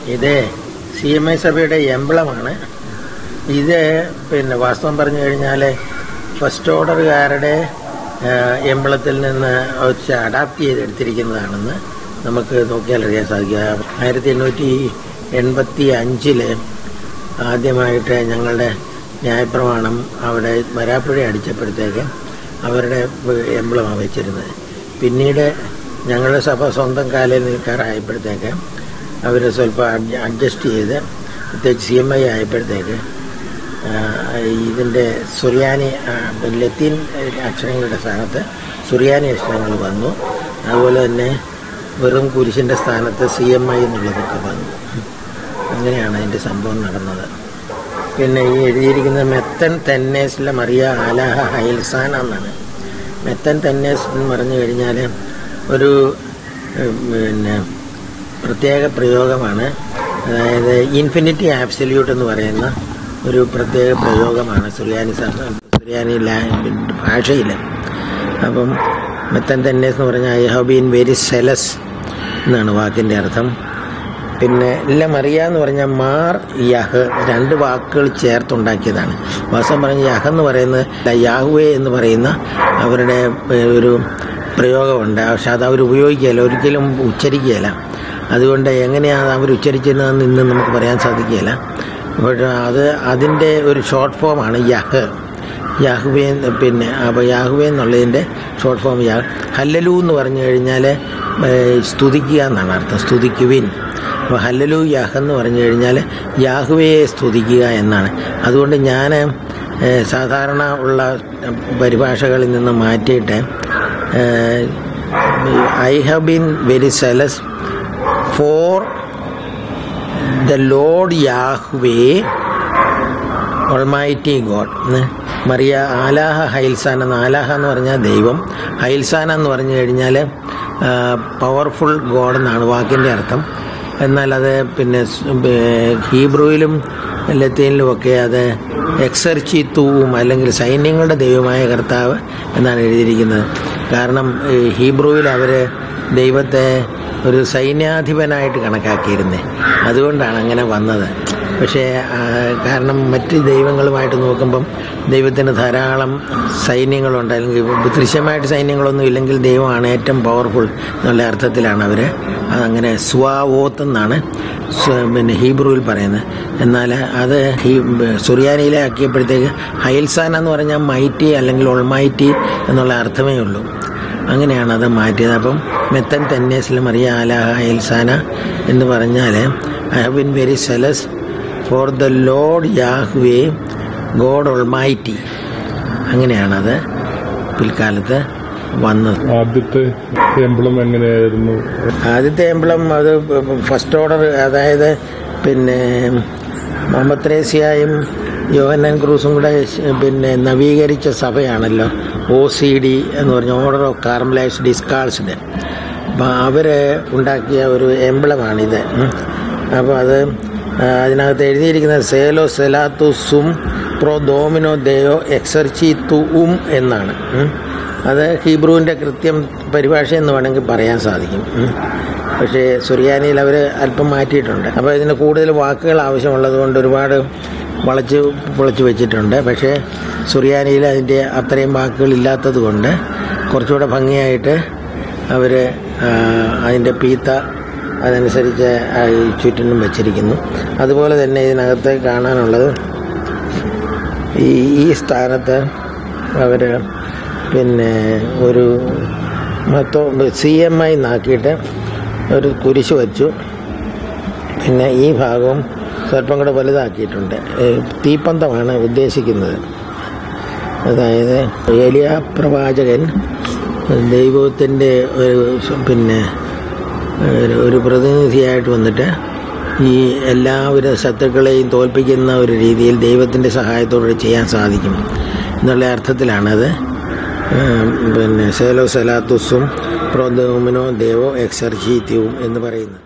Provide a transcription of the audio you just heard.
ഇത് C M I സഭയുടെ എംബ്ലമാണ് ഇത് പിന്നെ വാസ്തവം പറഞ്ഞു കഴിഞ്ഞാൽ ഫസ്റ്റ് ഓർഡറുകാരുടെ എംബ്ലത്തിൽ നിന്ന് വെച്ച് അഡാപ്റ്റ് ചെയ്തെടുത്തിരിക്കുന്നതാണെന്ന് നമുക്ക് നോക്കിയാൽ അറിയാൻ സാധിക്കുക ആയിരത്തി എണ്ണൂറ്റി എൺപത്തി അഞ്ചില് ആദ്യമായിട്ട് ഞങ്ങളുടെ ന്യായപ്രമാണം അവിടെ വരാപ്പുഴ അടിച്ചപ്പോഴത്തേക്ക് അവരുടെ എംബ്ലമാണ് വെച്ചിരുന്നത് പിന്നീട് ഞങ്ങളുടെ സഭ സ്വന്തം കാലിൽ നിൽക്കാറായപ്പോഴത്തേക്ക് അവർ സ്വല്പം അഡ്ജസ്റ്റ് ചെയ്ത് പ്രത്യേകിച്ച് സി എം ഐ ആയപ്പോഴത്തേക്ക് ഇതിൻ്റെ സുറിയാനി ലത്തീൻ അക്ഷരങ്ങളുടെ സ്ഥാനത്ത് സുറിയാനി അക്ഷരങ്ങൾ വന്നു അതുപോലെ തന്നെ വെറും കുരിശിൻ്റെ സ്ഥാനത്ത് സി എം ഐ എന്നുള്ളതൊക്കെ വന്നു അങ്ങനെയാണ് അതിൻ്റെ സംഭവം നടന്നത് പിന്നെ ഈ എഴുതിയിരിക്കുന്ന മെത്തൻ തെന്നേസിലെ മറിയ ആലാഹ ഹൈൽസാൻ എന്നാണ് മെത്തൻ തെന്നേസ് എന്ന് പറഞ്ഞു കഴിഞ്ഞാൽ ഒരു പിന്നെ പ്രത്യേക പ്രയോഗമാണ് അതായത് ഇൻഫിനിറ്റി ആബ്സല്യൂട്ട് എന്ന് പറയുന്ന ഒരു പ്രത്യേക പ്രയോഗമാണ് സുറിയാനി സുറിയാനി ഭാഷയിൽ അപ്പം മെത്തൻ തെന്നേസ് എന്ന് പറഞ്ഞാൽ I have been very zealous എന്നാണ് വാക്കിൻ്റെ അർത്ഥം പിന്നെ ഇല്ല മറിയ എന്ന് പറഞ്ഞാൽ മാർ യഹ് രണ്ട് വാക്കുകൾ ചേർത്തുണ്ടാക്കിയതാണ് വാസം പറഞ്ഞ യഹ് എന്ന് പറയുന്നത് യാഹുവേ എന്ന് പറയുന്ന അവരുടെ ഒരു പ്രയോഗമുണ്ട് പക്ഷെ അത് അവർ ഉപയോഗിക്കുകയില്ല ഒരിക്കലും ഉച്ചരിക്കുകയില്ല അതുകൊണ്ട് എങ്ങനെയാണ് അവർ ഉച്ചരിച്ചതെന്ന് ഇന്ന് നമുക്ക് പറയാൻ സാധിക്കുകയില്ല പക്ഷേ അത് അതിൻ്റെ ഒരു ഷോർട്ട് ഫോമാണ് യഹ് യാഹുവേ പിന്നെ അപ്പോൾ യാഹുവേ എന്നുള്ളതിൻ്റെ ഷോർട്ട് ഫോം യാ ഹല്ലലു എന്ന് പറഞ്ഞു കഴിഞ്ഞാൽ സ്തുതിക്കുക എന്നാണ് അർത്ഥം സ്തുതിക്കുവിൻ അപ്പോൾ ഹല്ലലു യാഹ് എന്ന് പറഞ്ഞു കഴിഞ്ഞാൽ യാഹുവയെ സ്തുതിക്കുക എന്നാണ് അതുകൊണ്ട് ഞാൻ സാധാരണ ഉള്ള പരിഭാഷകളിൽ നിന്ന് മാറ്റിയിട്ട് I have been very zealous for the Lord Yahweh almighty God മറിയ ആലാഹ ഹൈൽസാൻ എന്ന ആലാഹ എന്ന് പറഞ്ഞാൽ ദൈവം ഹൈൽസാന എന്ന് പറഞ്ഞു കഴിഞ്ഞാൽ പവർഫുൾ ഗോഡ് എന്നാണ് വാക്കിൻ്റെ അർത്ഥം എന്നാൽ അത് പിന്നെ ഹീബ്രുവിലും ലത്തീനിലും ഒക്കെ അത് എക്സർച്ചിത്തുവും അല്ലെങ്കിൽ സൈന്യങ്ങളുടെ ദൈവമായ കർത്താവ് എന്നാണ് എഴുതിയിരിക്കുന്നത് കാരണം ഹീബ്രുവിൽ അവർ ദൈവത്തെ ഒരു സൈന്യാധിപനായിട്ട് കണക്കാക്കിയിരുന്നേ അതുകൊണ്ടാണ് അങ്ങനെ വന്നത് പക്ഷേ കാരണം മറ്റ് ദൈവങ്ങളുമായിട്ട് നോക്കുമ്പം ദൈവത്തിന് ധാരാളം സൈന്യങ്ങളുണ്ട് അല്ലെങ്കിൽ ദൃശ്യമായിട്ട് സൈന്യങ്ങളൊന്നും ഇല്ലെങ്കിൽ ദൈവമാണ് ഏറ്റവും പവർഫുൾ എന്നുള്ള അർത്ഥത്തിലാണ് അവർ അതങ്ങനെ സ്വാവോത്ത് എന്നാണ് പിന്നെ ഹീബ്രുവിൽ പറയുന്നത് എന്നാൽ അത് ഹീ സുറിയാനിയിലെ ആക്കിയപ്പോഴത്തേക്ക് ഹൈൽസാൻ എന്ന് പറഞ്ഞാൽ മൈറ്റി അല്ലെങ്കിൽ ഒൾമൈറ്റി എന്നുള്ള അർത്ഥമേ ഉള്ളൂ അങ്ങനെയാണ് അത് മാറ്റിയത് അപ്പം മെത്തൻ തെന്നേസിൽ മറിയ ആലാഹ ഹൈൽസാന എന്ന് പറഞ്ഞാൽ I have been very zealous for the Lord Yahweh God almighty അങ്ങനെയാണത് പിൽക്കാലത്ത് വന്നത് ആദ്യത്തെ എംബ്ലം എങ്ങനെയായിരുന്നു ആദ്യത്തെ എംബ്ലം അത് ഫസ്റ്റ് ഓർഡർ അതായത് പിന്നെ മുഹമ്മദ് ത്രേസ്യായും യോഹന്നാൻ ക്രൂസും കൂടെ പിന്നെ നവീകരിച്ച സഭയാണല്ലോ ഒ സി ഡി എന്ന് പറഞ്ഞ ഓർഡർ ഓഫ് കാർമലൈസ് ഡിസ്കാൾസ്ഡ് അപ്പം അവർ ഉണ്ടാക്കിയ ഒരു എംബ്ലമാണിത് അപ്പോൾ അത് അതിനകത്ത് എഴുതിയിരിക്കുന്നത് സേലോ സെലാത്തു സും പ്രോ ഡോമിനോ ദയോ എക്സർച്ചി തു ഉം എന്നാണ് അത് ഹീബ്രുവിൻ്റെ കൃത്യം പരിഭാഷ എന്ന് വേണമെങ്കിൽ പറയാൻ സാധിക്കും പക്ഷേ സുറിയാനിയിൽ അവർ അല്പം മാറ്റിയിട്ടുണ്ട് അപ്പോൾ ഇതിന് കൂടുതൽ വാക്കുകൾ ആവശ്യമുള്ളത് കൊണ്ട് ഒരുപാട് വളച്ച് പൊളിച്ച് വെച്ചിട്ടുണ്ട് പക്ഷേ സുറിയാനിയിൽ അതിൻ്റെ അത്രയും വാക്കുകൾ ഇല്ലാത്തത് കൊണ്ട് കുറച്ചുകൂടെ ഭംഗിയായിട്ട് അവർ അതിൻ്റെ പീത്ത അതനുസരിച്ച് ചുറ്റിനും വെച്ചിരിക്കുന്നു അതുപോലെ തന്നെ ഇതിനകത്ത് കാണാനുള്ളത് ഈ ഈ സ്ഥാനത്ത് അവർ പിന്നെ ഒരു മൊത്തം സി എം ഐ നാക്കിയിട്ട് ഒരു കുരിശ് വച്ചു പിന്നെ ഈ ഭാഗവും സ്വല്പം കൂടെ വലുതാക്കിയിട്ടുണ്ട് തീപ്പന്തമാണ് ഉദ്ദേശിക്കുന്നത് അതായത് ഏലിയ പ്രവാചകൻ ദൈവത്തിൻ്റെ ഒരു പിന്നെ ഒരു പ്രതിനിധിയായിട്ട് വന്നിട്ട് ഈ എല്ലാവിധ ശത്രുക്കളെയും തോൽപ്പിക്കുന്ന ഒരു രീതിയിൽ ദൈവത്തിൻ്റെ സഹായത്തോടെ ചെയ്യാൻ സാധിക്കും എന്നുള്ള അർത്ഥത്തിലാണത് പിന്നെ സേലോ സലാത്തുസും പ്രോദോമിനോ ദേവോ എക്സർജീത്യവും എന്ന് പറയുന്നത്